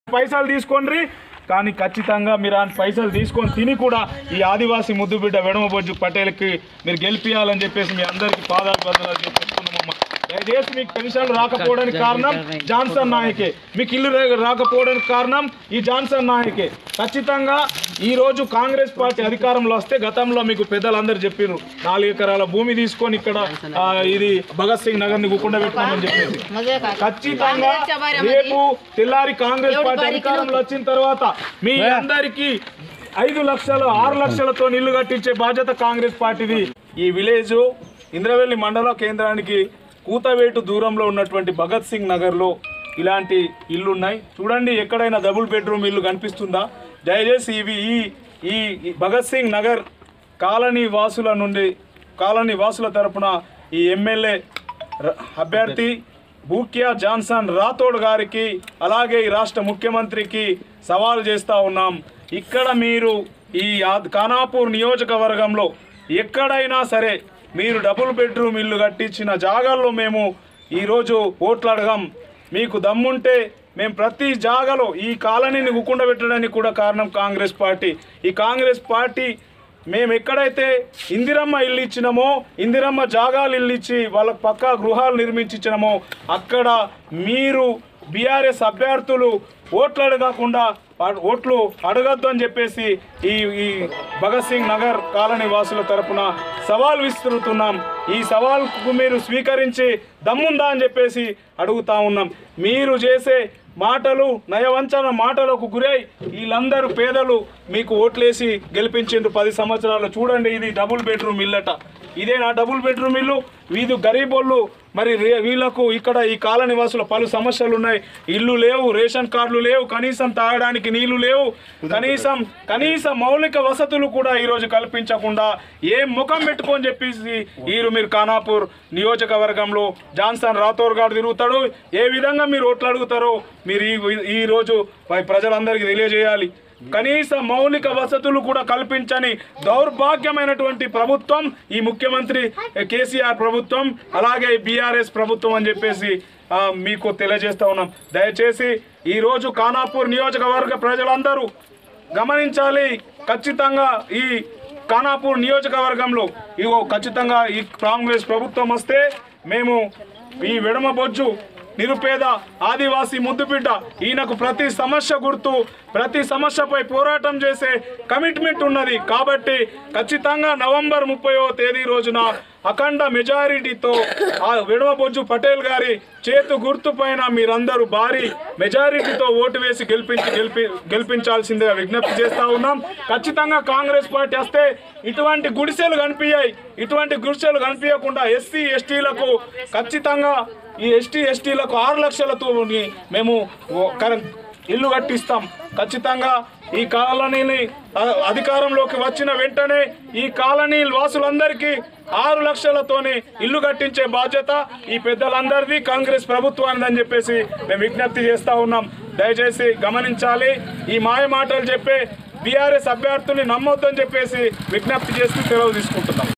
పైసలు తీసుకోండి కానీ ఖచ్చితంగా మీరు ఆ పైసలు తీసుకొని తిని కూడా ఈ ఆదివాసీ ముద్దు బిడ్డ వెడమబొజ్జు పటేల్కి మీరు గెలిపియాలని చెప్పేసి మీ అందరికీ పాదాలు బదులు చెప్పేస్తున్నామమ్మ దయచేసి మీకు పెన్షన్లు రాకపోవడానికి కారణం జాన్సన్ నాయకే మీకు ఇల్లు రా- రాకపోవడానికి కారణం ఈ జాన్సన్ నాయకే ఖచ్చితంగా ఈ రోజు కాంగ్రెస్ పార్టీ అధికారంలో వస్తే గతంలో మీకు పెద్దలందరూ చెప్పారు నాలుగు ఎకరాల భూమి తీసుకొని ఇక్కడ ఆ, ఇది భగత్ సింగ్ నగర్ ని గుకుండా పెట్టుకోమని చెప్పేసి ఖచ్చితంగా రేపు తెల్లారి కాంగ్రెస్ పార్టీ అధికారంలో వచ్చిన తర్వాత మీ అందరికీ ఐదు లక్షలు ఆరు లక్షలతో ఇల్లు కట్టించే బాధ్యత కాంగ్రెస్ పార్టీది ఈ విలేజ్ ఇంద్రవెల్లి మండల కేంద్రానికి కూతవేటు దూరంలో ఉన్నటువంటి భగత్ సింగ్ నగర్లో ఇలాంటి ఇల్లు ఉన్నాయి చూడండి ఎక్కడైనా డబుల్ బెడ్రూమ్ ఇల్లు కనిపిస్తుందా దయచేసి ఇవి ఈ ఈ ఈ భగత్ సింగ్ నగర్ కాలనీ వాసుల నుండి కాలనీ వాసుల తరపున ఈ ఎమ్మెల్యే ర- అభ్యర్థి బూక్యా జాన్సన్ రాథోడ్ గారికి అలాగే ఈ రాష్ట్ర ముఖ్యమంత్రికి సవాల్ చేస్తా ఉన్నాం ఇక్కడ మీరు ఈ ఆద్- ఖానాపూర్ నియోజకవర్గంలో ఎక్కడైనా సరే మీరు డబుల్ బెడ్రూమ్ ఇల్లు కట్టించిన జాగాల్లో మేము ఈరోజు ఓట్లు అడగం మీకు దమ్ముంటే మేము ప్రతి జాగాలో ఈ కాలనీని గుకుండా పెట్టడానికి కూడా కారణం కాంగ్రెస్ పార్టీ ఈ కాంగ్రెస్ పార్టీ మేము ఎక్కడైతే ఇందిరమ్మ ఇల్లు ఇచ్చినామో ఇందిరమ్మ జాగాలు ఇల్లు ఇచ్చి వాళ్ళకి పక్కా గృహాలు నిర్మించి ఇచ్చినామో అక్కడ మీరు బీఆర్ఎస్ అభ్యర్థులు ఓట్లు అడగకుండా వా- ఓట్లు అడగద్దు అని చెప్పేసి ఈ ఈ భగత్ సింగ్ నగర్ కాలనీ వాసుల తరపున సవాల్ విస్తురుతున్నాం ఈ సవాల్కు మీరు స్వీకరించి దమ్ముందా అని చెప్పేసి అడుగుతా ఉన్నాం మీరు చేసే మాటలు నయవంచన మాటలకు గురై వీళ్ళందరూ పేదలు మీకు ఓట్లేసి గెలిపించిండ్రు పది సంవత్సరాలు చూడండి ఇది డబుల్ బెడ్రూమ్ ఇల్లట ఇదే నా డబుల్ బెడ్రూమ్ ఇల్లు వీధు గరీబోళ్ళు మరి రే- వీళ్ళకు ఇక్కడ ఈ కాల నివాసుల పలు సమస్యలు ఉన్నాయి ఇల్లు లేవు రేషన్ కార్డులు లేవు కనీసం తాగడానికి నీళ్లు లేవు కనీసం కనీస మౌలిక వసతులు కూడా ఈరోజు కల్పించకుండా ఏ ముఖం పెట్టుకొని చెప్పేసి ఈరు మీరు ఖానాపూర్ నియోజకవర్గంలో జాన్సన్ రాథోర్ గారు తిరుగుతాడు ఏ విధంగా మీరు ఓట్లు అడుగుతారో మీరు ఈ ఈ రోజు ప్రజలందరికీ తెలియజేయాలి కనీస మౌలిక వసతులు కూడా కల్పించని దౌర్భాగ్యమైనటువంటి ప్రభుత్వం ఈ ముఖ్యమంత్రి కేసీఆర్ ప్రభుత్వం అలాగే బీఆర్ఎస్ ప్రభుత్వం అని చెప్పేసి ఆ, మీకు తెలియజేస్తా ఉన్నాం దయచేసి ఈ రోజు ఖానాపూర్ నియోజకవర్గ ప్రజలందరూ గమనించాలి ఖచ్చితంగా ఈ ఖానాపూర్ నియోజకవర్గంలో ఇగో ఖచ్చితంగా ఈ కాంగ్రెస్ ప్రభుత్వం వస్తే మేము ఈ విడమ బొజ్జు నిరుపేద ఆదివాసీ ముద్దుబిడ్డ ఈయనకు ప్రతి సమస్య గుర్తు ప్రతి సమస్యపై పోరాటం చేసే కమిట్మెంట్ ఉన్నది కాబట్టి ఖచ్చితంగా నవంబర్ ముప్పైవ తేదీ రోజున అఖండ మెజారిటీతో ఆ విడవబొజ్జు పటేల్ గారి చేతు గుర్తు పైన మీరందరూ భారీ మెజారిటీతో ఓటు వేసి గెలిపించి గెలిపి గెలిపించాల్సిందిగా విజ్ఞప్తి చేస్తా ఉన్నాం ఖచ్చితంగా కాంగ్రెస్ పార్టీ వస్తే ఇటువంటి గుడిసెలు కనిపించాయి ఇటువంటి గుడిసెలు కనిపించకుండా ఎస్సీ ఎస్టీలకు ఖచ్చితంగా ఈ ఎస్టీ ఎస్టీలకు ఆరు లక్షలతో మేము ఓ- కర- ఇల్లు కట్టిస్తాం ఖచ్చితంగా ఈ కాలనీని అ- అధికారంలోకి వచ్చిన వెంటనే ఈ కాలనీ వాసులందరికీ ఆరు లక్షలతోని ఇల్లు కట్టించే బాధ్యత ఈ పెద్దలందరిది కాంగ్రెస్ ప్రభుత్వానికి అని చెప్పేసి మేము విజ్ఞప్తి చేస్తా ఉన్నాం దయచేసి గమనించాలి ఈ మాయ మాటలు చెప్పే బీఆర్ఎస్ అభ్యర్థుల్ని నమ్మొద్దని చెప్పేసి విజ్ఞప్తి చేస్తూ సెలవు తీసుకుంటున్నాం